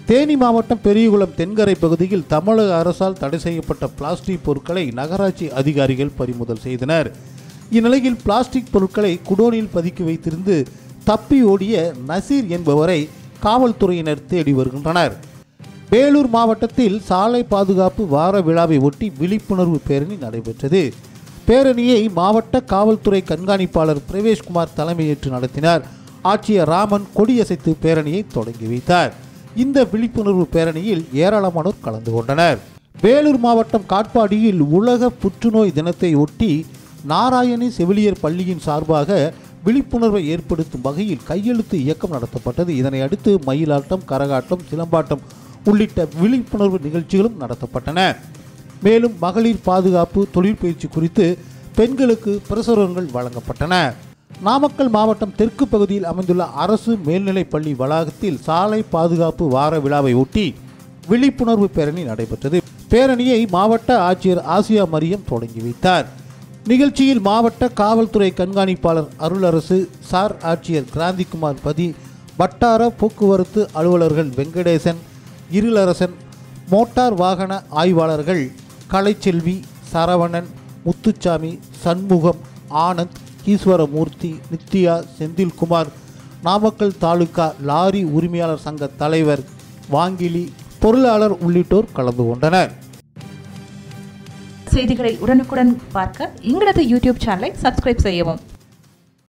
தேனி மாவட்டம் பெரியகுளம் தென்கரை பகுதியில் தமிழக அரசால் தடை செய்யப்பட்ட பிளாஸ்டிக் பொருட்களை நகராட்சி அதிகாரிகள் பறிமுதல் செய்தனர் இந்நிலையில் பிளாஸ்டிக் பொருட்களை குடோனில் பதுக்கி வைத்திருந்து தப்பி ஓடிய நசீர் என்பவரை காவல்துறையினர் தேடி வருகின்றனர் வேலூர் மாவட்டத்தில் சாலை பாதுகாப்பு வார விழாவை ஒட்டி விழிப்புணர்வு பேரணி நடைபெற்றது பேரணியை மாவட்ட காவல்துறை கண்காணிப்பாளர் பிரவேஷ்குமார் தலைமையேற்று நடத்தினார் ஆட்சியர் ராமன் கொடியசைத்து பேரணியை தொடங்கி வைத்தார் இந்த விழிப்புணர்வு பேரணியில் ஏராளமானோர் கலந்து கொண்டனர் வேலூர் மாவட்டம் காட்பாடியில் உலக புற்றுநோய் தினத்தை ஒட்டி நாராயணி செவிலியர் பள்ளியின் சார்பாக விழிப்புணர்வை ஏற்படுத்தும் வகையில் கையெழுத்து இயக்கம் நடத்தப்பட்டது இதனை அடுத்து மயிலாட்டம் கரகாட்டம் சிலம்பாட்டம் உள்ளிட்ட விழிப்புணர்வு நிகழ்ச்சிகளும் நடத்தப்பட்டன மேலும் மகளிர் பாதுகாப்பு தொழிற்பயிற்சி குறித்து பெண்களுக்கு பிரசுரங்கள் வழங்கப்பட்டன நாமக்கல் மாவட்டம் தெற்கு பகுதியில் அமைந்துள்ள அரசு மேல்நிலைப் பள்ளி வளாகத்தில் சாலை பாதுகாப்பு வார விழாவை ஒட்டி விழிப்புணர்வு பேரணி நடைபெற்றது பேரணியை மாவட்ட ஆட்சியர் ஆசியா மரியம் தொடங்கி வைத்தார் நிகழ்ச்சியில் மாவட்ட காவல்துறை கண்காணிப்பாளர் அருளரசு சார் ஆட்சியர் கிராந்திகுமார் பதி வட்டார போக்குவரத்து அலுவலர்கள் வெங்கடேசன் இருளரசன் மோட்டார் வாகன ஆய்வாளர்கள் கலைச்செல்வி சரவணன் முத்துச்சாமி சண்முகம் ஆனந்த் ஈஸ்வரமூர்த்தி நித்யா செந்தில்குமார் நாமக்கல் தாலுகா லாரி உரிமையாளர் சங்க தலைவர் வாங்கிலி பொருளாளர் உள்ளிட்டோர் கலந்து கொண்டனர் செய்திகளை உடனுக்குடன் பார்க்க எங்களது யூடியூப் சேனலை சப்ஸ்கிரைப் செய்யவும்